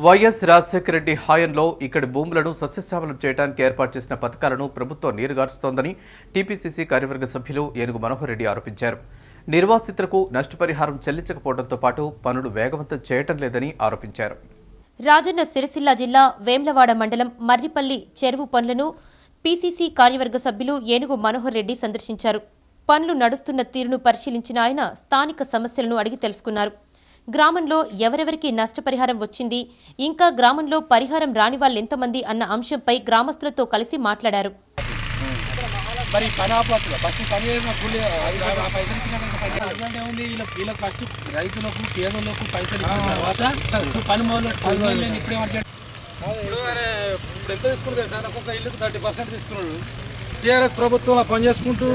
YS Rajasekhara Reddy హాయంలో ఇక్కడి భూములను సస్యశ్యామలం చేయడానికి ఏర్పాటు చేసిన పథకాలను ప్రభుత్వం నీరుగార్చుతోందని టీపీసీసీ కార్యవర్గ సభ్యులు ఏనుగు మనోహర్ రెడ్డి ఆరోపించారు నిర్వాసితులకు నష్టపరిహారం చెల్లించకపోవడంతో పాటు పనులు వేగవంతం చేయటం లేదని ఆరోపించారు రాజన్న సిరిసిల్ల జిల్లా వేమ్లవాడ మండలం మర్రిపల్లి చెరువు పనులను పీసీసీ కార్యవర్గ సభ్యులు ఏనుగు మనోహర్ రెడ్డి సందర్శించారు పనులు నడుస్తున్న తీరును పరిశీలించిన ఆయన స్థానిక సమస్యలను అడిగి తెలుసుకున్నారు గ్రామంలో ఎవరెవరికి నష్టపరిహారం వచ్చింది ఇంకా గ్రామంలో పరిహారం రాని వాళ్ళెంతమంది అన్న అంశంపై గ్రామస్తులతో కలిసి మాట్లాడారు మరి పని ఆపవచ్చు ఫస్ట్ పని చేసిన కూలి అది కాదు, ఆ పైసలు ఇచ్చినాక పని చేయాలి. అటువంటి ఏముంది వీళ్ళకి వీళ్ళకి ఫస్ట్ రైతులకు పేదలకు పైసలు ఇచ్చిన తర్వాత నువ్వు పని మొదలు పని మొదలు ఇప్పుడే మాట్లాడు ఇప్పుడు ఆయన ఇప్పుడు ఎంత తీసుకున్నారు సార్ ఒక్కొక్క ఇల్లుకు థర్టీ పర్సెంట్ తీసుకున్నాడు టీఆర్ఎస్ ప్రభుత్వంలో పనిచేసుకుంటూ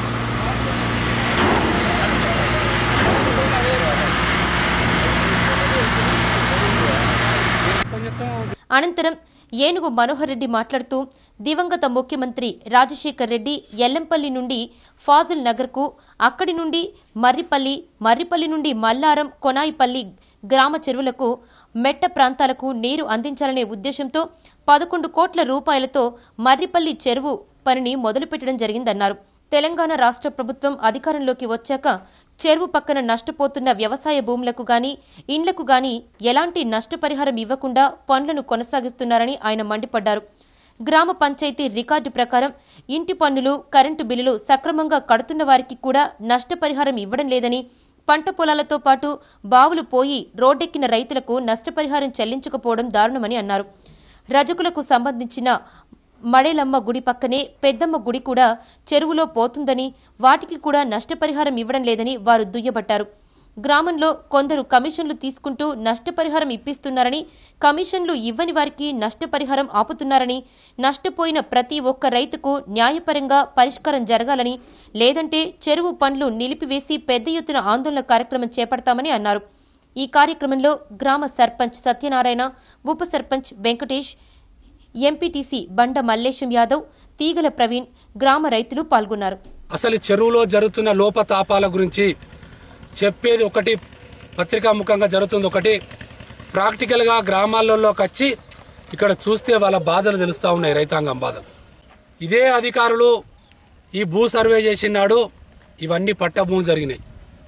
అనంతరం ఏనుగు మనోహర్ రెడ్డి మాట్లాడుతూ దివంగత ముఖ్యమంత్రి రాజశేఖర్ రెడ్డి ఎల్లంపల్లి నుండి ఫాజుల్ నగర్కు అక్కడి నుండి మర్రిపల్లి మర్రిపల్లి నుండి మల్లారం కొనాయిపల్లి గ్రామ చెరువులకు మెట్ట ప్రాంతాలకు నీరు అందించాలనే ఉద్దేశంతో పదకొండు కోట్ల రూపాయలతో మర్రిపల్లి చెరువు పనిని మొదలుపెట్టడం జరిగిందన్నారు తెలంగాణ రాష్ట్ర ప్రభుత్వం అధికారంలోకి వచ్చాక చెరువు పక్కన నష్టపోతున్న వ్యవసాయ భూములకు గాని ఇండ్లకు గాని ఎలాంటి నష్టపరిహారం ఇవ్వకుండా పనులను కొనసాగిస్తున్నారని ఆయన మండిపడ్డారు గ్రామ పంచాయతీ రికార్డు ప్రకారం ఇంటి పన్నులు కరెంటు బిల్లులు సక్రమంగా కడుతున్న వారికి కూడా నష్టపరిహారం ఇవ్వడం లేదని పంట పొలాలతో పాటు బావులు పోయి రోడ్డెక్కిన రైతులకు నష్టపరిహారం చెల్లించకపోవడం దారుణమని అన్నారు రజకులకు సంబంధించిన మడేలమ్మ గుడి పక్కనే పెద్దమ్మ గుడి కూడా చెరువులో పోతుందని వాటికి కూడా నష్టపరిహారం ఇవ్వడం లేదని వారు దుయ్యబట్టారు గ్రామంలో కొందరు కమిషన్లు తీసుకుంటూ నష్టపరిహారం ఇప్పిస్తున్నారని కమిషన్లు ఇవ్వని వారికి నష్టపరిహారం ఆపుతున్నారని నష్టపోయిన ప్రతి ఒక్క రైతుకు న్యాయపరంగా పరిష్కారం జరగాలని లేదంటే చెరువు పనులు నిలిపివేసి పెద్ద ఎత్తున ఆందోళన కార్యక్రమం చేపడతామని అన్నారు ఈ కార్యక్రమంలో గ్రామ సర్పంచ్ సత్యనారాయణ ఉప సర్పంచ్ వెంకటేష్ ఎంపీటీసీ బండ మల్లేశం యాదవ్ తీగల ప్రవీణ్ గ్రామ రైతులు పాల్గొన్నారు అసలు ఈ చెరువులో జరుగుతున్న లోపతాపాల గురించి చెప్పేది ఒకటి పత్రికాముఖంగా జరుగుతుంది ఒకటి ప్రాక్టికల్గా గ్రామాలలోకి వచ్చి ఇక్కడ చూస్తే వాళ్ళ బాధలు తెలుస్తూ ఉన్నాయి రైతాంగం బాధలు ఇదే అధికారులు ఈ భూ సర్వే చేసినాడు ఇవన్నీ పట్ట భూములు జరిగినాయి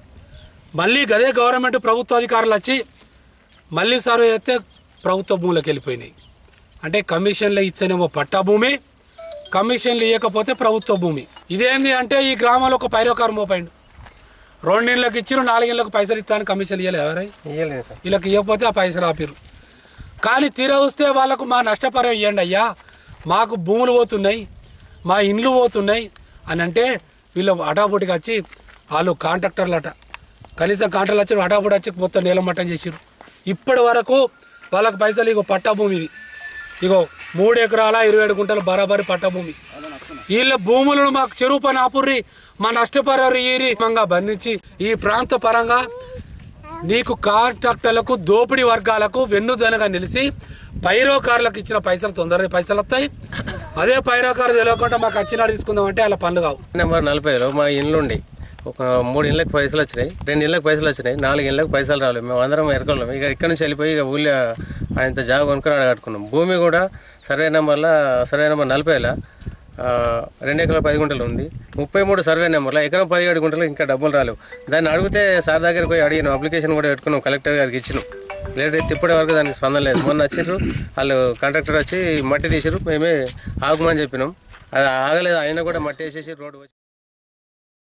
మళ్ళీ గదే గవర్నమెంట్ ప్రభుత్వ అధికారులు వచ్చి మళ్ళీ సర్వే చేస్తే ప్రభుత్వ భూములకు వెళ్ళిపోయినాయి అంటే కమిషన్లు ఇచ్చేనేమో పట్టా భూమి కమిషన్లు ఇవ్వకపోతే ప్రభుత్వ భూమి ఇదేంది అంటే ఈ గ్రామంలో ఒక పైరోకారు మోపైండు రెండిళ్ళకి ఇచ్చిరు నాలుగిళ్ళకి పైసలు ఇస్తాను కమిషన్ ఇవ్వలేదు ఎవరై ఇయ్యలేదు సార్ వీళ్ళకి ఇవ్వకపోతే ఆ పైసలు ఆపిరు కానీ తీరా వస్తే వాళ్ళకు మా నష్టపరం ఇవ్వండి అయ్యా మాకు భూములు పోతున్నాయి మా ఇండ్లు పోతున్నాయి అని అంటే వీళ్ళు అటాబుటికి వచ్చి వాళ్ళు కాంట్రాక్టర్లు అట కనీసం కాంట్రాక్టర్లు వచ్చి అటాబుటి వచ్చి మొత్తం నీలమట్టం చేసిరు ఇప్పటి వరకు వాళ్ళకి పైసలు ఇగో పట్టా భూమి ఇది ఇగో మూడు ఎకరాల ఇరవై ఏడు గుంటలు బరాబరి పట్టా భూమి వీళ్ళ భూములను మాకు చెరువు పని ఆపుర్రి మా నష్టపరి ఈరి మంగా బంధించి ఈ ప్రాంత పరంగా నీకు కాంట్రాక్టర్లకు దోపిడీ వర్గాలకు వెన్నుదనగా నిలిచి పైరోకారులకు ఇచ్చిన పైసలు తొందరగా పైసలు వస్తాయి అదే పైరోకారు తెలియకుండా మాకు వచ్చినాడు తీసుకుందాం అంటే అలా పనులు కావు నెంబర్ నలభైలో మా ఇండ్లుండి ఒక మూడు ఇళ్ళకి పైసలు వచ్చినాయి రెండు ఇళ్ళకి పైసలు వచ్చినాయి నాలుగు ఇళ్ళకి పైసలు రాలేదు మేము అందరం ఎరకొల్లాం ఇక ఇక్కడ నుంచి వెళ్ళిపోయి ఇక ఊళ్ళో ఆయన జాగ కొనుక్కొని ఆడ కట్టుకున్నాం భూమి కూడా సర్వే నెంబర్లో సర్వే నెంబర్ నలభైలో ఆ, రెండు ఎకరాల పది గుంటలు ఉంది ముప్పై మూడు సర్వే నెంబర్లో ఎకరం పదిహేడు గుంటలు ఇంకా డబ్బులు రాలేవు దాన్ని అడిగితే సార్ దగ్గరికి పోయి అడిగినాం అప్లికేషన్ కూడా పెట్టుకున్నాం కలెక్టర్ గారికి ఇచ్చినాం లేట్ అయితే ఇప్పటి వరకు దానికి స్పందన లేదు మొన్న వచ్చిండ్రు వాళ్ళు కాంట్రాక్టర్ వచ్చి మట్టి తీసిరు మేమే ఆగమని చెప్పినాం అది ఆగలేదు అయినా కూడా మట్టి వేసేసి రోడ్డు వచ్చి